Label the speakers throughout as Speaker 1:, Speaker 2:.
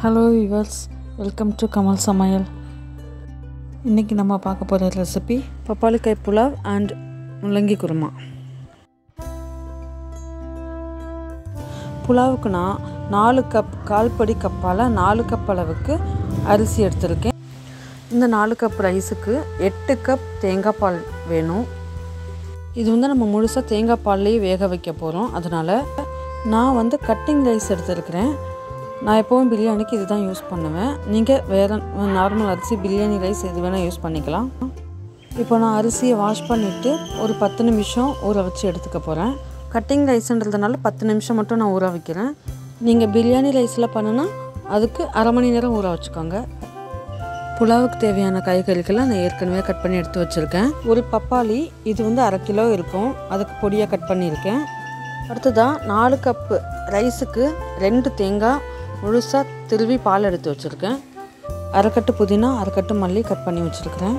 Speaker 1: hello yours welcome to Kamal சமையல் இன்றைக்கி நம்ம பார்க்க போகிற ரெசிபி பப்பாளிக்காய் புலாவ் அண்ட் முள்ளங்கி குருமா புலாவுக்கு நான் நாலு கப் கால்படி கப்பால் நாலு கப் அளவுக்கு அரிசி எடுத்திருக்கேன் இந்த நாலு கப் ரைஸுக்கு எட்டு கப் தேங்காய் பால் வேணும் இது வந்து நம்ம முழுசாக தேங்காய் பால்லையே வேக வைக்க போகிறோம் அதனால் நான் வந்து கட்டிங் ரைஸ் எடுத்துருக்கிறேன் நான் எப்போவும் பிரியாணிக்கு இது தான் யூஸ் பண்ணுவேன் நீங்கள் வேறு நார்மல் அரிசி பிரியாணி ரைஸ் எது வேணால் யூஸ் பண்ணிக்கலாம் இப்போ நான் அரிசியை வாஷ் பண்ணிவிட்டு ஒரு பத்து நிமிஷம் ஊற வச்சு எடுத்துக்க போகிறேன் கட்டிங் ரைஸ்ன்றதுனால பத்து நிமிஷம் மட்டும் நான் ஊற வைக்கிறேன் நீங்கள் பிரியாணி ரைஸில் பண்ணுனா அதுக்கு அரை மணி நேரம் ஊற வச்சுக்கோங்க புலாவுக்கு தேவையான காய்கறிகளை நான் ஏற்கனவே கட் பண்ணி எடுத்து வச்சுருக்கேன் ஒரு பப்பாளி இது வந்து அரை கிலோ இருக்கும் அதுக்கு பொடியாக கட் பண்ணியிருக்கேன் அடுத்ததான் நாலு கப்பு ரைஸுக்கு ரெண்டு தேங்காய் முழுசாக திருவி பால் எடுத்து வச்சுருக்கேன் அரைக்கட்டு புதினா அரைக்கட்டு மல்லி கட் பண்ணி வச்சுருக்கிறேன்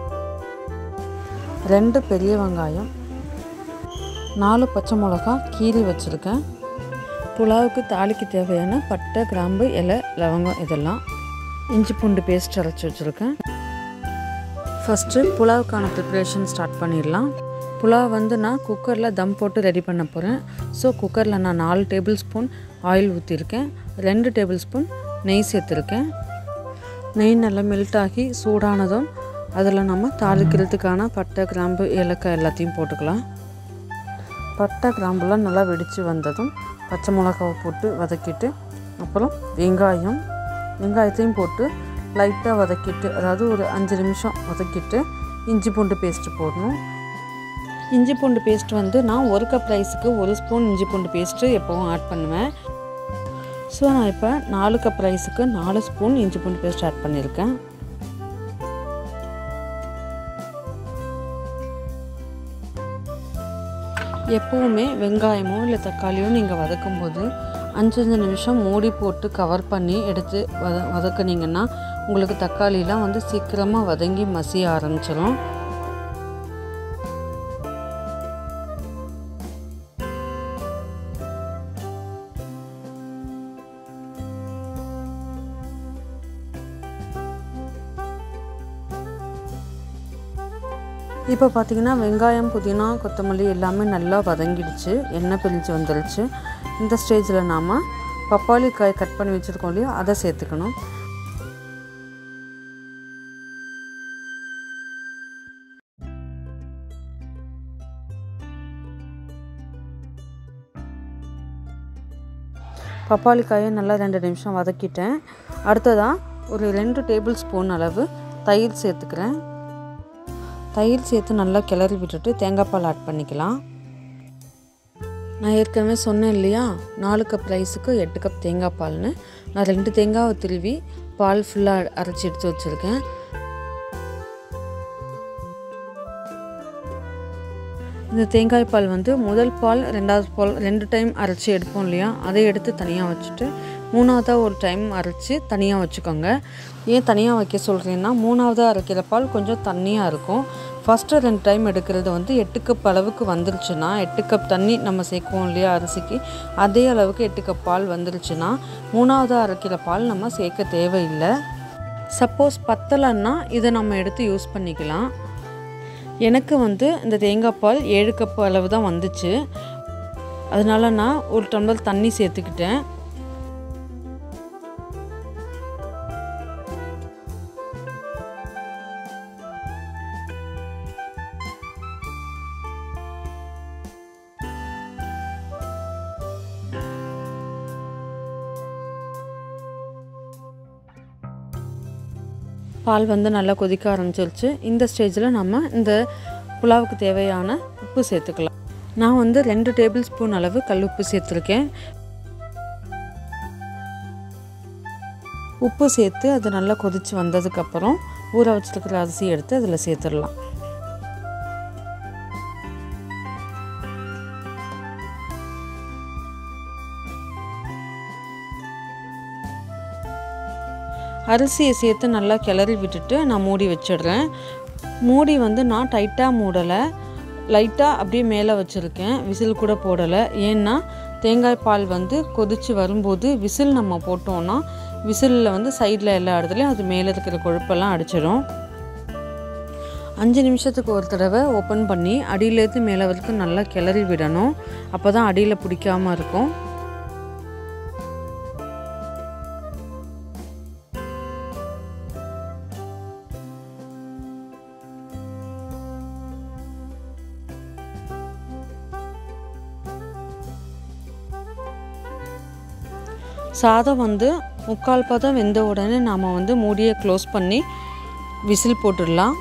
Speaker 1: ரெண்டு பெரிய வெங்காயம் நாலு பச்சை மிளகா கீரி வச்சுருக்கேன் புலாவுக்கு தாளிக்கு தேவையான பட்டை கிராம்பு இலை லவங்கம் இதெல்லாம் இஞ்சி பூண்டு பேஸ்ட் அரைச்சி வச்சுருக்கேன் ஃபஸ்ட்டு புலாவுக்கான ப்ரிப்ரேஷன் ஸ்டார்ட் பண்ணிடலாம் புலாவ் வந்து நான் குக்கரில் தம் போட்டு ரெடி பண்ண போகிறேன் ஸோ குக்கரில் நான் நாலு டேபிள் ஸ்பூன் ஆயில் ஊற்றிருக்கேன் ரெண்டு டேபிள் ஸ்பூன் நெய் சேர்த்துருக்கேன் நெய் நல்லா மெல்ட் ஆகி சூடானதும் அதில் நம்ம தாளிக்கிறதுக்கான பட்டை கிராம்பு ஏலக்காய் எல்லாத்தையும் போட்டுக்கலாம் பட்டை கிராம்புலாம் நல்லா வெடித்து வந்ததும் பச்சை மிளகாவை போட்டு வதக்கிட்டு அப்புறம் வெங்காயம் வெங்காயத்தையும் போட்டு லைட்டாக வதக்கிட்டு அதாவது ஒரு அஞ்சு நிமிஷம் வதக்கிட்டு இஞ்சி பூண்டு பேஸ்ட்டு போடணும் இஞ்சி பூண்டு பேஸ்ட் வந்து நான் ஒரு கப் ரைஸுக்கு ஒரு ஸ்பூன் இஞ்சி பூண்டு பேஸ்ட்டு எப்போவும் ஆட் பண்ணுவேன் ஸோ நான் இப்போ நாலு கப் ரைஸுக்கு நாலு ஸ்பூன் இஞ்சி பூண்டு பேஸ்ட் ஆட் பண்ணியிருக்கேன் எப்போவுமே வெங்காயமோ இல்லை தக்காளியோ நீங்கள் வதக்கும் போது அஞ்சு அஞ்சு நிமிஷம் மூடி போட்டு கவர் பண்ணி எடுத்து வத வதக்குனீங்கன்னா உங்களுக்கு தக்காளிலாம் வந்து சீக்கிரமாக வதங்கி மசிய ஆரம்பிச்சிடும் இப்போ பார்த்தீங்கன்னா வெங்காயம் புதினா கொத்தமல்லி எல்லாமே நல்லா வதங்கிடுச்சு எண்ணெய் பிரிஞ்சு வந்துடுச்சு இந்த ஸ்டேஜில் நாம் பப்பாளி காய் கட் பண்ணி வச்சுருக்கோம் இல்லையா அதை சேர்த்துக்கணும் பப்பாளி காயை நல்லா ரெண்டு நிமிஷம் வதக்கிட்டேன் அடுத்ததாக ஒரு ரெண்டு டேபிள் ஸ்பூன் அளவு தயிர் சேர்த்துக்கிறேன் தயிர் சேர்த்து நல்லா கிளறி விட்டுட்டு தேங்காய் பால் ஆட் பண்ணிக்கலாம் நான் ஏற்கனவே சொன்னேன் இல்லையா நாலு கப் ரைஸுக்கு எட்டு கப் தேங்காய் பால்னு நான் ரெண்டு தேங்காவை திருவி பால் ஃபுல்லாக அரைச்சி எடுத்து வச்சுருக்கேன் இந்த தேங்காய் பால் வந்து முதல் பால் ரெண்டாவது பால் ரெண்டு டைம் அரைச்சி எடுப்போம் இல்லையா அதை எடுத்து தனியாக வச்சுட்டு மூணாவதாக ஒரு டைம் அரைச்சி தனியாக வச்சுக்கோங்க ஏன் தனியாக வைக்க சொல்கிறேன்னா மூணாவதாக அரைக்கிற பால் கொஞ்சம் தண்ணியாக இருக்கும் ஃபஸ்ட்டு ரெண்டு டைம் எடுக்கிறது வந்து எட்டு கப் அளவுக்கு வந்துருச்சுன்னா எட்டு கப் தண்ணி நம்ம சேர்க்குவோம் இல்லையா அரிசிக்கு அதே அளவுக்கு எட்டு கப் பால் வந்துருச்சுன்னா மூணாவதாக அரைக்கிற பால் நம்ம சேர்க்க தேவையில்லை சப்போஸ் பத்தலைன்னா இதை நம்ம எடுத்து யூஸ் பண்ணிக்கலாம் எனக்கு வந்து இந்த தேங்காய் பால் ஏழு கப் அளவு தான் வந்துச்சு அதனால நான் ஒரு டம்ளர் தண்ணி சேர்த்துக்கிட்டேன் பால் வந்து நல்லா கொதிக்க ஆரம்பிச்சிருச்சு இந்த ஸ்டேஜில் நம்ம இந்த புலாவுக்கு தேவையான உப்பு சேர்த்துக்கலாம் நான் வந்து ரெண்டு டேபிள் ஸ்பூன் அளவு கல் உப்பு சேர்த்துருக்கேன் உப்பு சேர்த்து அது நல்லா கொதித்து வந்ததுக்கப்புறம் ஊற வச்சுருக்கிற அரிசி எடுத்து அதில் சேர்த்துடலாம் அரிசியை சேர்த்து நல்லா கிளறி விட்டுட்டு நான் மூடி வச்சிடுறேன் மூடி வந்து நான் டைட்டாக மூடலை லைட்டாக அப்படியே மேலே வச்சுருக்கேன் விசில் கூட போடலை ஏன்னா தேங்காய் பால் வந்து கொதித்து வரும்போது விசில் நம்ம போட்டோன்னா விசிலில் வந்து சைடில் எல்லா இடத்துலையும் அது மேலே இருக்கிற கொழுப்பெல்லாம் அடிச்சிடும் அஞ்சு நிமிஷத்துக்கு ஒரு தடவை ஓப்பன் பண்ணி அடியிலேருந்து மேலே வரைக்கும் நல்லா கிளறி விடணும் அப்போ தான் அடியில் பிடிக்காமல் இருக்கும் சாதம் வந்து முக்கால் பதம் வெந்த உடனே நாம் வந்து மூடியை க்ளோஸ் பண்ணி விசில் போட்டுடலாம்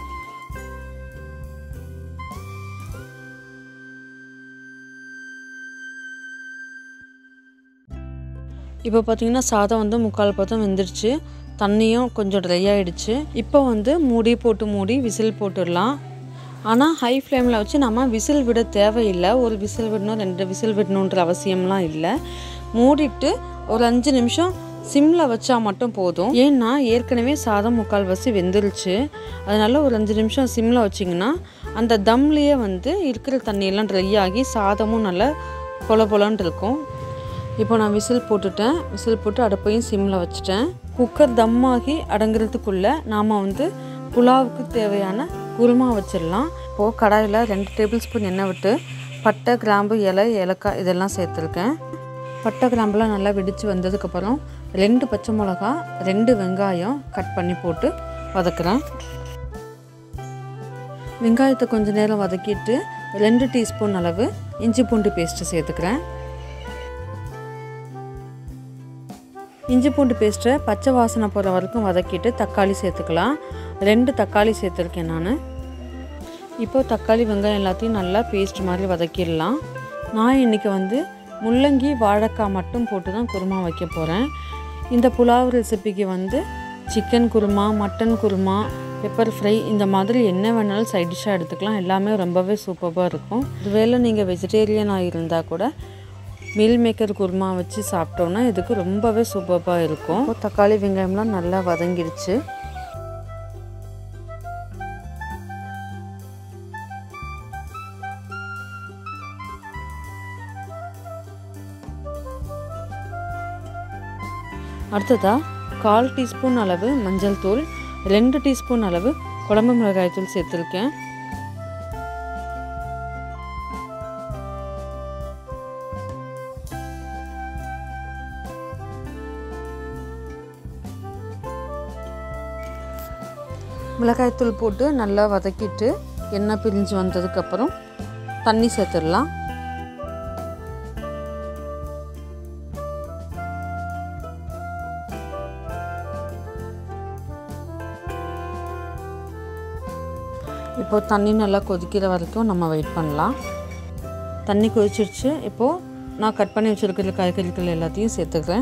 Speaker 1: இப்போ பார்த்தீங்கன்னா சாதம் வந்து முக்கால் பதம் வெந்துருச்சு தண்ணியும் கொஞ்சம் ட்ரை ஆகிடுச்சு இப்போ வந்து மூடி போட்டு மூடி விசில் போட்டுடலாம் ஆனால் ஹை ஃப்ளேமில் வச்சு நம்ம விசில் விட தேவையில்லை ஒரு விசில் விடணும் ரெண்டு விசில் விடணுன்ற அவசியம்லாம் இல்லை மூடிட்டு ஒரு அஞ்சு நிமிஷம் சிம்மில் வச்சா மட்டும் போதும் ஏன்னா ஏற்கனவே சாதம் முக்கால் வசி வெந்துருச்சு அதனால் ஒரு அஞ்சு நிமிஷம் சிம்மில் வச்சிங்கன்னா அந்த தம்லேயே வந்து இருக்கிற தண்ணியெல்லாம் ட்ரை ஆகி சாதமும் நல்லா பொல பொலன்னு இருக்கும் இப்போ நான் விசில் போட்டுட்டேன் விசில் போட்டு அடுப்பையும் சிம்மில் வச்சுட்டேன் குக்கர் தம்மாகி அடங்குறதுக்குள்ளே நாம் வந்து புலாவுக்கு தேவையான குருமா வச்சிடலாம் இப்போது கடாயில் ரெண்டு டேபிள் ஸ்பூன் எண்ணெய் விட்டு பட்டை கிராம்பு இலை ஏலக்காய் இதெல்லாம் சேர்த்துருக்கேன் பட்டை கிராம்புலாம் நல்லா வெடித்து வந்ததுக்கப்புறம் ரெண்டு பச்சை மிளகா ரெண்டு வெங்காயம் கட் பண்ணி போட்டு வதக்குறேன் வெங்காயத்தை கொஞ்சம் நேரம் வதக்கிட்டு ரெண்டு டீஸ்பூன் அளவு இஞ்சி பூண்டு பேஸ்ட்டு சேர்த்துக்கிறேன் இஞ்சி பூண்டு பேஸ்ட்டை பச்சை வாசனை போகிற வரைக்கும் வதக்கிட்டு தக்காளி சேர்த்துக்கலாம் ரெண்டு தக்காளி சேர்த்துருக்கேன் நான் இப்போது தக்காளி வெங்காயம் எல்லாத்தையும் நல்லா பேஸ்ட் மாதிரி வதக்கிடலாம் நான் இன்றைக்கி வந்து முள்ளங்கி வாழைக்காய் மட்டும் போட்டு தான் குருமா வைக்க போகிறேன் இந்த புலாவ் ரெசிபிக்கு வந்து chicken kurma mutton kurma pepper fry இந்த மாதிரி என்ன வேணாலும் சைட் டிஷ்ஷாக எடுத்துக்கலாம் எல்லாமே ரொம்பவே சூப்பராக இருக்கும் ஒருவேளை நீங்கள் வெஜிடேரியனாக இருந்தால் கூட மீல் மேக்கர் குருமா வச்சு சாப்பிட்டோன்னா இதுக்கு ரொம்பவே சூப்பராக இருக்கும் தக்காளி வெங்காயம்லாம் நல்லா வதங்கிடுச்சு அடுத்ததாக கால் டீஸ்பூன் அளவு மஞ்சள் தூள் ரெண்டு டீஸ்பூன் அளவு குழம்பு மிளகாய் தூள் சேர்த்துருக்கேன் மிளகாய்த்தூள் போட்டு நல்லா வதக்கிட்டு எண்ணெய் பிரிஞ்சு வந்ததுக்கப்புறம் தண்ணி சேர்த்துடலாம் இப்போ தண்ணி நல்லா கொதிக்கிற வரைக்கும் நம்ம வெயிட் பண்ணலாம் தண்ணி கொதிச்சிருச்சு இப்போது நான் கட் பண்ணி வச்சுருக்கிற காய்கறிகள் எல்லாத்தையும் சேர்த்துக்கிறேன்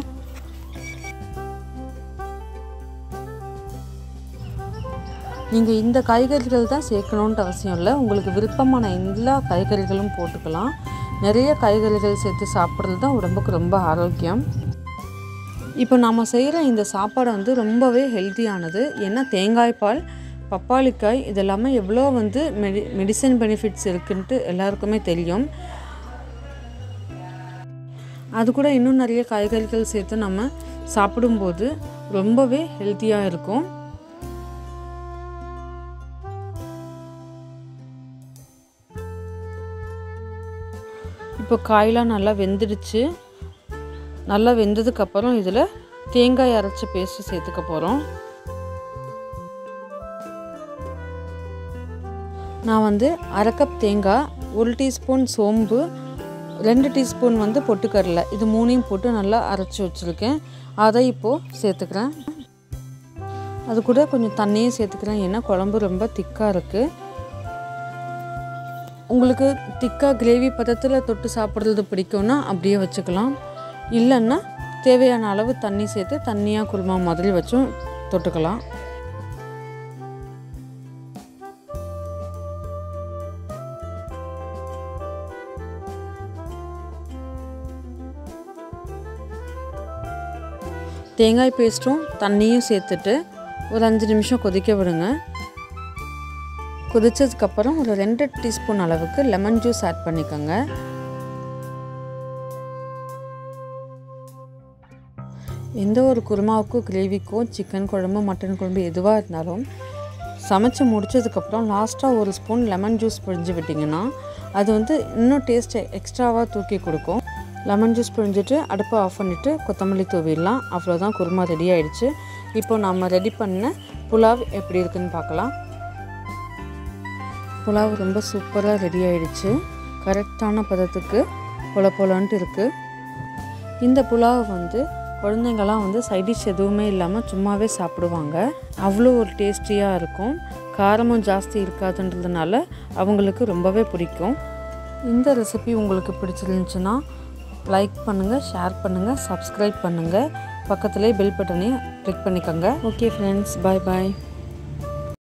Speaker 1: நீங்கள் இந்த காய்கறிகள் தான் சேர்க்கணுன்ட்டு அவசியம் இல்லை உங்களுக்கு விருப்பமான எல்லா காய்கறிகளும் போட்டுக்கலாம் நிறைய காய்கறிகள் சேர்த்து சாப்பிட்றது தான் உடம்புக்கு ரொம்ப ஆரோக்கியம் இப்போ நம்ம செய்கிற இந்த சாப்பாடு வந்து ரொம்பவே ஹெல்த்தியானது ஏன்னா தேங்காய் பால் பப்பாளிக்காய் இதெல்லாமே எவ்வளோ வந்து மெடி மெடிசன் பெனிஃபிட்ஸ் இருக்குன்ட்டு எல்லாருக்குமே தெரியும் அது கூட இன்னும் நிறைய காய்கறிகள் சேர்த்து நம்ம சாப்பிடும்போது ரொம்பவே ஹெல்த்தியாக இருக்கும் இப்போ காயெலாம் நல்லா வெந்துடுச்சு நல்லா வெந்ததுக்கப்புறம் இதில் தேங்காய் அரைச்ச பேஸ்ட்டு சேர்த்துக்க போகிறோம் நான் வந்து அரை கப் தேங்காய் ஒரு டீஸ்பூன் சோம்பு ரெண்டு டீஸ்பூன் வந்து பொட்டுக்கடலை இது மூணையும் போட்டு நல்லா அரைச்சி வச்சுருக்கேன் அதை இப்போது சேர்த்துக்கிறேன் அது கூட கொஞ்சம் தண்ணியும் சேர்த்துக்கிறேன் ஏன்னா குழம்பு ரொம்ப திக்காக இருக்குது உங்களுக்கு திக்காக கிரேவி பதத்தில் தொட்டு சாப்பிட்றது பிடிக்கும்னா அப்படியே வச்சுக்கலாம் இல்லைன்னா தேவையான அளவு தண்ணி சேர்த்து தண்ணியாக குருமா மாதிரி வச்சும் தொட்டுக்கலாம் தேங்காய் பேஸ்ட்டும் தண்ணியும் சேர்த்துட்டு ஒரு அஞ்சு நிமிஷம் கொதிக்க விடுங்க கொதிச்சதுக்கப்புறம் ஒரு ரெண்டு டீஸ்பூன் அளவுக்கு லெமன் ஜூஸ் ஆட் பண்ணிக்கோங்க எந்த ஒரு குருமாவுக்கும் கிரேவிக்கும் சிக்கன் குழம்பு மட்டன் குழம்பு எதுவாக இருந்தாலும் சமைச்சு முடிச்சதுக்கப்புறம் லாஸ்ட்டாக ஒரு ஸ்பூன் லெமன் ஜூஸ் பிழிஞ்சு விட்டிங்கன்னா அது வந்து இன்னும் டேஸ்ட்டை எக்ஸ்ட்ராவாக தூக்கி கொடுக்கும் லெமன் ஜூஸ் பிழிஞ்சிட்டு அடுப்பை ஆஃப் பண்ணிவிட்டு கொத்தமல்லி தூவிடலாம் அவ்வளோதான் குருமா ரெடி ஆயிடுச்சு இப்போ நம்ம ரெடி பண்ண புலாவ் எப்படி இருக்குன்னு பார்க்கலாம் புலாவ் ரொம்ப சூப்பராக ரெடி ஆயிடுச்சு கரெக்டான பதத்துக்கு பொல பொலன்ட்டு இருக்குது இந்த புலாவ் வந்து குழந்தைங்கள்லாம் வந்து சைடிஷ் எதுவுமே இல்லாமல் சும்மாவே சாப்பிடுவாங்க அவ்வளோ ஒரு டேஸ்டியாக இருக்கும் காரமும் ஜாஸ்தி இருக்காதுன்றதுனால அவங்களுக்கு ரொம்பவே பிடிக்கும் இந்த ரெசிபி உங்களுக்கு பிடிச்சிருந்துச்சுன்னா லைக் பண்ணுங்கள் ஷேர் பண்ணுங்கள் சப்ஸ்கிரைப் பண்ணுங்கள் பக்கத்துலேயே பெல் பட்டனையும் கிளிக் பண்ணிக்கோங்க ஓகே ஃப்ரெண்ட்ஸ் பாய் பாய்